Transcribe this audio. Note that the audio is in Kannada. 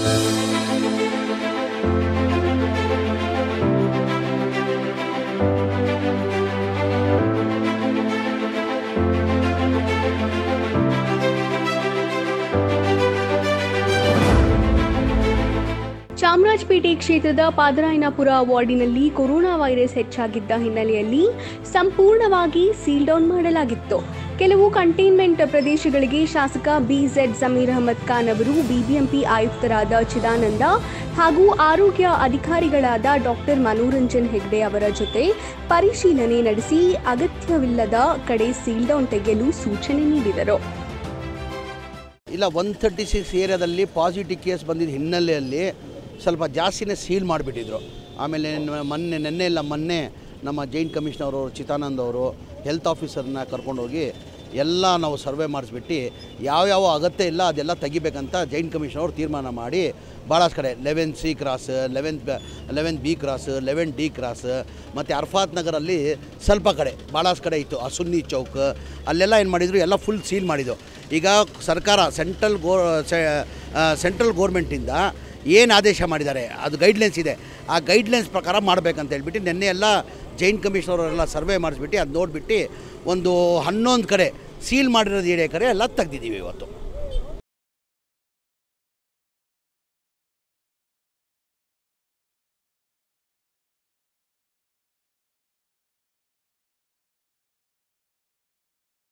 ಚಾಮರಾಜಪೇಟೆ ಕ್ಷೇತ್ರದ ಪಾದರಾಯನಪುರ ವಾರ್ಡಿನಲ್ಲಿ ಕೊರೋನಾ ವೈರಸ್ ಹೆಚ್ಚಾಗಿದ್ದ ಹಿನ್ನೆಲೆಯಲ್ಲಿ ಸಂಪೂರ್ಣವಾಗಿ ಸೀಲ್ ಡೌನ್ ಮಾಡಲಾಗಿತ್ತು ಕೆಲವು ಕಂಟೈನ್ಮೆಂಟ್ ಪ್ರದೇಶಗಳಿಗೆ ಶಾಸಕ ಬಿಝೆಡ್ ಸಮೀರ್ ಅಹಮದ್ ಖಾನ್ ಅವರು ಬಿಬಿಎಂಪಿ ಆಯುಕ್ತರಾದ ಚಿದಾನಂದ ಹಾಗೂ ಆರೋಗ್ಯ ಅಧಿಕಾರಿಗಳಾದ ಡಾಕ್ಟರ್ ಮನೋರಂಜನ್ ಹೆಗ್ಡೆ ಅವರ ಜೊತೆ ಪರಿಶೀಲನೆ ನಡೆಸಿ ಅಗತ್ಯವಿಲ್ಲದ ಕಡೆ ಸೀಲ್ ಡೌನ್ ತೆಗೆಯಲು ಸೂಚನೆ ನೀಡಿದರು ಇಲ್ಲ ಒನ್ ತರ್ಟಿ ಸಿಕ್ಸ್ ಏರಿಯಾದಲ್ಲಿ ಪಾಸಿಟಿವ್ ಕೇಸ್ ಬಂದಿದ್ದ ಹಿನ್ನೆಲೆಯಲ್ಲಿ ಸ್ವಲ್ಪ ಜಾಸ್ತಿನೇ ಸೀಲ್ ಮಾಡಿಬಿಟ್ಟಿದ್ರು ಆಮೇಲೆ ನ- ಮೊನ್ನೆ ನೆನ್ನೆ ಇಲ್ಲ ಮೊನ್ನೆ ನಮ್ಮ ಜೈನ್ ಕಮಿಷನರ್ ಅವರು ಚಿತಾನಂದ್ ಅವರು ಹೆಲ್ತ್ ಆಫೀಸರ್ನ ಕರ್ಕೊಂಡೋಗಿ ಎಲ್ಲ ನಾವು ಸರ್ವೆ ಮಾಡಿಸ್ಬಿಟ್ಟು ಯಾವ್ಯಾವ ಅಗತ್ಯ ಇಲ್ಲ ಅದೆಲ್ಲ ತೆಗಿಬೇಕಂತ ಜೈನ್ ಕಮಿಷನ್ ಅವರು ತೀರ್ಮಾನ ಮಾಡಿ ಭಾಳಷ್ಟು ಕಡೆ eleven C cross eleven eleven B cross eleven D cross ಮತ್ತು ಅರ್ಫಾತ್ ನಗರಲ್ಲಿ ಸ್ವಲ್ಪ ಕಡೆ ಭಾಳಷ್ಟು ಕಡೆ ಇತ್ತು ಅಸುನ್ನಿ ಚೌಕ್ ಅಲ್ಲೆಲ್ಲ ಏನು ಮಾಡಿದರು ಎಲ್ಲ ಫುಲ್ ಸೀಲ್ ಮಾಡಿದ್ದು ಈಗ ಸರ್ಕಾರ ಸೆಂಟ್ರಲ್ ಗೋ ಸೆಂಟ್ರಲ್ ಗೋರ್ಮೆಂಟಿಂದ ಏನು ಆದೇಶ ಮಾಡಿದ್ದಾರೆ ಅದು ಗೈಡ್ಲೈನ್ಸ್ ಇದೆ ಆ ಗೈಡ್ಲೈನ್ಸ್ ಪ್ರಕಾರ ಮಾಡಬೇಕಂತ ಹೇಳ್ಬಿಟ್ಟು ನಿನ್ನೆ ಎಲ್ಲ ಜೈನ್ ಕಮಿಷನರ್ ಅವರೆಲ್ಲ ಸರ್ವೆ ಮಾಡಿಸ್ಬಿಟ್ಟು ಅದು ನೋಡಿಬಿಟ್ಟು ಒಂದು ಹನ್ನೊಂದು ಕಡೆ ಸೀಲ್ ಮಾಡಿರೋದು ಏರಿಯಾ ಕಡೆ ಎಲ್ಲ ತೆಗ್ದಿದ್ದೀವಿ ಇವತ್ತು